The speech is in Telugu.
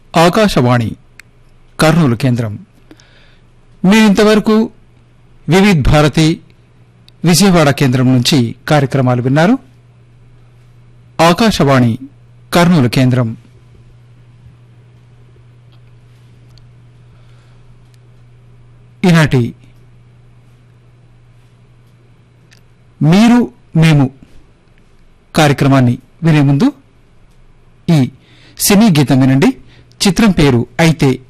ఆకాశవాణి కర్నూలు కేంద్రం మీరింతవరకు వివిధ్ భారతి విజయవాడ కేంద్రం నుంచి కార్యక్రమాలు విన్నారు ఆకాశవాణి కర్నూలు కేంద్రం ఈనాటి మీరు మేము కార్యక్రమాన్ని వినే ముందు ఈ సినీ గీతం వినండి చిత్రం పేరు అయితే